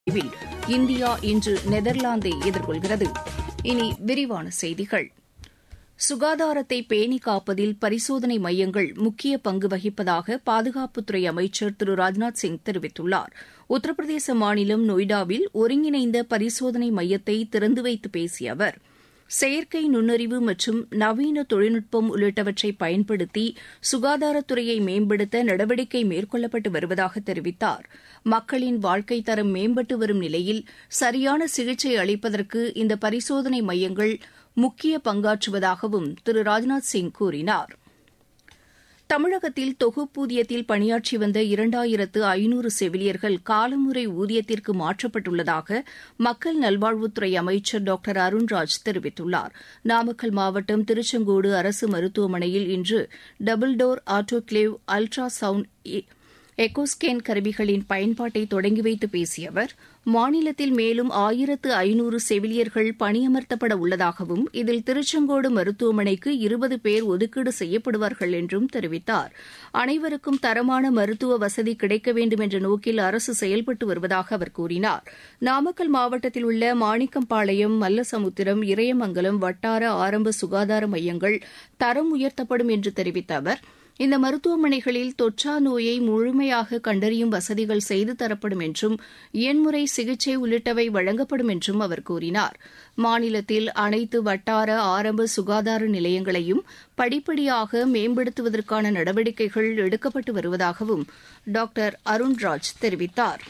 பிரிவில் இந்தியா இன்று நெதர்லாந்தை எதிர்கொள்கிறது இனி விரிவான செய்திகள் சுகாதாரத்தை பேணி காப்பதில் பரிசோதனை மையங்கள் முக்கிய பங்கு வகிப்பதாக பாதுகாப்புத்துறை அமைச்சர் திரு ராஜ்நாத் சிங் தெரிவித்துள்ளார் உத்தரப்பிரதேச மாநிலம் நொய்டாவில் ஒருங்கிணைந்த பரிசோதனை மையத்தை திறந்து வைத்து பேசிய அவர் செயற்கை நுண்ணறிவு மற்றும் நவீன தொழில்நுட்பம் உள்ளிட்டவற்றை பயன்படுத்தி சுகாதாரத்துறையை மேம்படுத்த நடவடிக்கை மேற்கொள்ளப்பட்டு வருவதாக தெரிவித்தார் மக்களின் வாழ்க்கைத் தரம் மேம்பட்டு வரும் நிலையில் சரியான சிகிச்சை அளிப்பதற்கு இந்த பரிசோதனை மையங்கள் முக்கிய பங்காற்றுவதாகவும் திரு ராஜ்நாத் சிங் கூறினார் தமிழகத்தில் தொகுப்பூதியத்தில் பணியாற்றி வந்த இரண்டாயிரத்து ஐநூறு செவிலியர்கள் காலமுறை ஊதியத்திற்கு மாற்றப்பட்டுள்ளதாக மக்கள் நல்வாழ்வுத்துறை அமைச்சர் டாக்டர் அருண்ராஜ் தெரிவித்துள்ளார் நாமக்கல் மாவட்டம் திருச்செங்கோடு அரசு மருத்துவமனையில் இன்று double door autoclave ultrasound echo scan கருவிகளின் பயன்பாட்டை தொடங்கி வைத்து பேசிய அவர் மாநிலத்தில் மேலும் ஆயிரத்து ஐநூறு செவிலியர்கள் பணியமர்த்தப்பட உள்ளதாகவும் இதில் திருச்செங்கோடு மருத்துவமனைக்கு இருபது பேர் ஒதுக்கீடு செய்யப்படுவார்கள் என்றும் தெரிவித்தார் அனைவருக்கும் தரமான மருத்துவ வசதி கிடைக்க வேண்டும் என்ற நோக்கில் அரசு செயல்பட்டு வருவதாக அவர் கூறினார் நாமக்கல் மாவட்டத்தில் உள்ள மாணிக்கம்பாளையம் மல்லசமுத்திரம் இறையமங்கலம் வட்டார ஆரம்ப சுகாதார மையங்கள் தரம் உயர்த்தப்படும் என்று தெரிவித்த அவர் இந்த மருத்துவமனைகளில் தொற்றா நோயை முழுமையாக கண்டறியும் வசதிகள் செய்து தரப்படும் என்றும் எண்முறை சிகிச்சை உள்ளிட்டவை வழங்கப்படும் என்றும் அவர் கூறினார் மாநிலத்தில் அனைத்து வட்டார ஆரம்ப சுகாதார நிலையங்களையும் படிப்படியாக மேம்படுத்துவதற்கான நடவடிக்கைகள் எடுக்கப்பட்டு வருவதாகவும் டாக்டர் அருண்ராஜ் தெரிவித்தாா்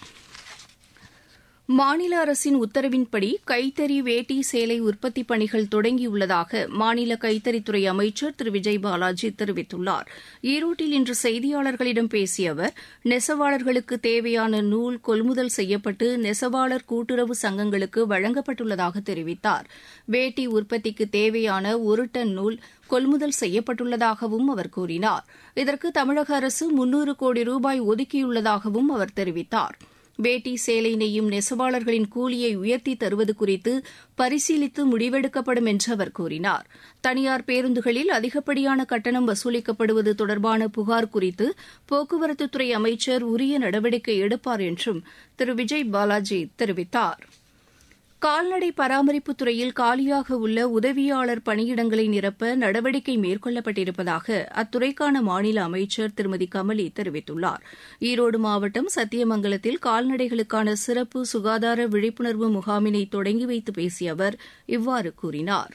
மாநில அரசின் உத்தரவின்படி கைத்தறி வேட்டி சேலை உற்பத்தி பணிகள் தொடங்கியுள்ளதாக மாநில கைத்தறித்துறை அமைச்சர் திரு விஜய் பாலாஜி தெரிவித்துள்ளார் ஈரோட்டில் இன்று செய்தியாளர்களிடம் பேசிய அவர் நெசவாளர்களுக்கு தேவையான நூல் கொள்முதல் செய்யப்பட்டு நெசவாளர் கூட்டுறவு சங்கங்களுக்கு வழங்கப்பட்டுள்ளதாக தெரிவித்தார் வேட்டி உற்பத்திக்கு தேவையான ஒரு டன் நூல் கொள்முதல் செய்யப்பட்டுள்ளதாகவும் அவர் கூறினார் இதற்கு தமிழக அரசு முன்னூறு கோடி ரூபாய் ஒதுக்கியுள்ளதாகவும் அவர் தெரிவித்தாா் வேட்டி சேலை நெய்யும் நெசவாளர்களின் கூலியை உயர்த்தி தருவது குறித்து பரிசீலித்து முடிவெடுக்கப்படும் என்று அவர் கூறினார் தனியார் பேருந்துகளில் அதிகப்படியான கட்டணம் வசூலிக்கப்படுவது தொடர்பான புகார் குறித்து போக்குவரத்துத்துறை அமைச்சர் உரிய நடவடிக்கை எடுப்பார் என்றும் திரு விஜய் பாலாஜி தெரிவித்தாா் கால்நடை பராமரிப்புத் துறையில் காலியாக உள்ள உதவியாளர் பணியிடங்களை நிரப்ப நடவடிக்கை மேற்கொள்ளப்பட்டிருப்பதாக அத்துறைக்கான மாநில அமைச்சர் திருமதி கமலி தெரிவித்துள்ளார் ஈரோடு மாவட்டம் சத்தியமங்கலத்தில் கால்நடைகளுக்கான சிறப்பு சுகாதார விழிப்புணர்வு முகாமினை தொடங்கி வைத்து பேசிய அவர் இவ்வாறு கூறினார்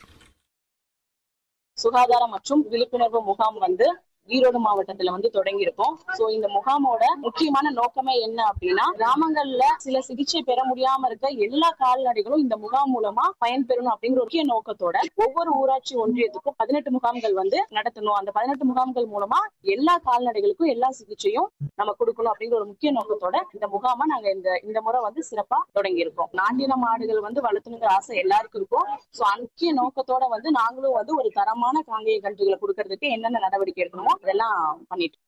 சுகாதாரம் மற்றும் விழிப்புணர்வு முகாம் வந்து ஈரோடு மாவட்டத்துல வந்து தொடங்கி இருக்கோம் சோ இந்த முகாமோட முக்கியமான நோக்கமே என்ன அப்படின்னா கிராமங்கள்ல சில சிகிச்சை பெற முடியாம இருக்க எல்லா கால்நடைகளும் இந்த முகாம் மூலமா பயன்பெறணும் அப்படிங்கிற முக்கிய நோக்கத்தோட ஒவ்வொரு ஊராட்சி ஒன்றியத்துக்கும் பதினெட்டு முகாம்கள் வந்து நடத்தணும் அந்த பதினெட்டு முகாம்கள் மூலமா எல்லா கால்நடைகளுக்கும் எல்லா சிகிச்சையும் நம்ம கொடுக்கணும் அப்படிங்கிற ஒரு முக்கிய நோக்கத்தோட இந்த முகாமை நாங்க இந்த இந்த முறை வந்து சிறப்பா தொடங்கி இருக்கோம் நாட்டின மாடுகள் வந்து வளர்த்தணுங்கிற ஆசை எல்லாருக்கும் இருக்கும் சோ முக்கிய நோக்கத்தோட வந்து நாங்களும் வந்து ஒரு தரமான காங்கேய கன்றுகளை கொடுக்கறதுக்கு என்னென்ன நடவடிக்கை எடுக்கணுமோ அதெல்லாம் பண்ணிட்டு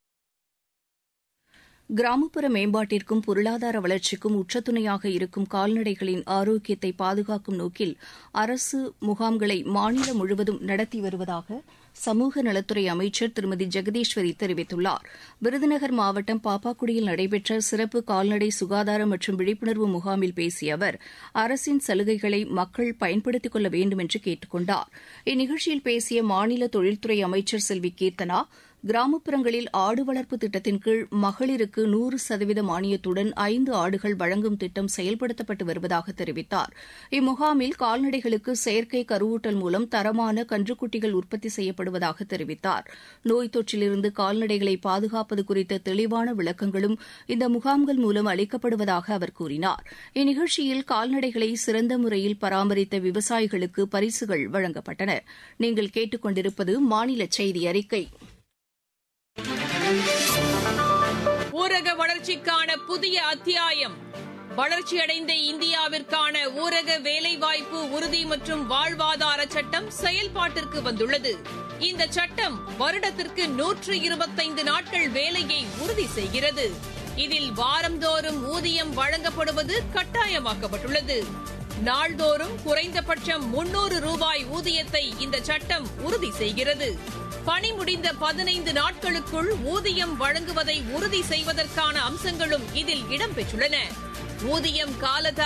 கிராமப்புற மேம்பாட்டிற்கும் பொருளாதார வளர்ச்சிக்கும் உச்சத்துணையாக இருக்கும் கால்நடைகளின் ஆரோக்கியத்தை பாதுகாக்கும் நோக்கில் அரசு முகாம்களை மாநிலம் முழுவதும் நடத்தி வருவதாக சமூக நலத்துறை அமைச்சர் திருமதி ஜெகதீஸ்வரி தெரிவித்துள்ளார் விருதுநகர் மாவட்டம் பாப்பாக்குடியில் நடைபெற்ற சிறப்பு கால்நடை சுகாதார மற்றும் விழிப்புணர்வு முகாமில் பேசிய அவர் அரசின் சலுகைகளை மக்கள் பயன்படுத்திக் கொள்ள வேண்டும் என்று கேட்டுக் கொண்டார் இந்நிகழ்ச்சியில் பேசிய மாநில தொழில்துறை அமைச்சர் செல்வி கீர்த்தனா கிராமப்புறங்களில் ஆடு வளர்ப்பு திட்டத்தின் கீழ் மகளிருக்கு நூறு சதவீத மானியத்துடன் ஐந்து ஆடுகள் வழங்கும் திட்டம் செயல்படுத்தப்பட்டு வருவதாக தெரிவித்தார் இம்முகாமில் கால்நடைகளுக்கு செயற்கை கருவூட்டல் மூலம் தரமான கன்றுக்குட்டிகள் உற்பத்தி செய்யப்படுவதாக தெரிவித்தார் நோய் தொற்றிலிருந்து கால்நடைகளை பாதுகாப்பது குறித்த தெளிவான விளக்கங்களும் இந்த முகாம்கள் மூலம் அளிக்கப்படுவதாக அவர் கூறினார் இந்நிகழ்ச்சியில் கால்நடைகளை சிறந்த முறையில் பராமரித்த விவசாயிகளுக்கு பரிசுகள் வழங்கப்பட்டன நீங்கள் கேட்டுக் கொண்டிருப்பது மாநில செய்தி அறிக்கை ஊரக வளர்ச்சிக்கான புதிய அத்தியாயம் வளர்ச்சியடைந்த இந்தியாவிற்கான ஊரக வேலைவாய்ப்பு உறுதி மற்றும் வாழ்வாதார சட்டம் செயல்பாட்டிற்கு வந்துள்ளது இந்த சட்டம் வருடத்திற்கு நூற்று இருபத்தைந்து நாட்கள் வேலையை உறுதி செய்கிறது இதில் வாரந்தோறும் ஊதியம் வழங்கப்படுவது கட்டாயமாக்கப்பட்டுள்ளது நாள்தோறும் குறைந்தபட்சம் முன்னூறு ரூபாய் ஊதியத்தை இந்த சட்டம் உறுதி செய்கிறது பணி முடிந்த பதினைந்து நாட்களுக்குள் ஊதியம் வழங்குவதை உறுதி செய்வதற்கான அம்சங்களும் இதில் இடம்பெற்றுள்ளன ஊதியம் காலதாமதம்